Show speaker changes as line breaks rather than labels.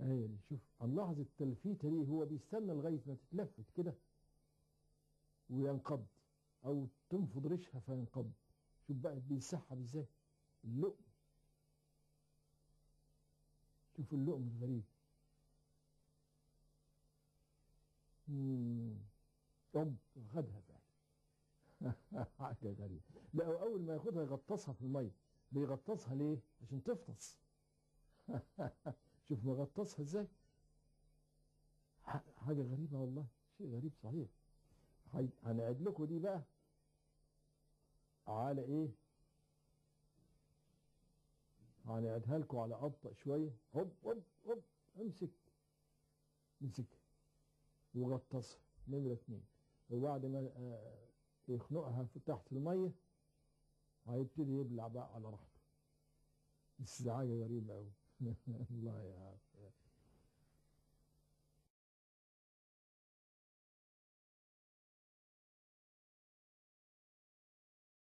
هي دي شوف هنلاحظ التلفيته دي هو بيستنى لغايه ما تتلفت كده وينقض او تنفض ريشها فينقض شوف بقى بيسحب ازاي اللقم شوف اللقم الغريب مم. أم خدها فعلا حاجة غريبة لا هو أول ما ياخدها يغطسها في المية بيغطسها ليه؟ عشان تفطس شوف مغطسها ازاي ح- حاجة غريبة والله شيء غريب صحيح هي- هنعد لكم دي بقى على ايه هنعدها لكم على أبطأ شوية هوب هوب هوب امسك امسك وغطسها نمرة اتنين وبعد ما آه، يخنقها في تحت المية هيبتدي يبلع بقى على راحته بس ده حاجة غريبة أوي الله يا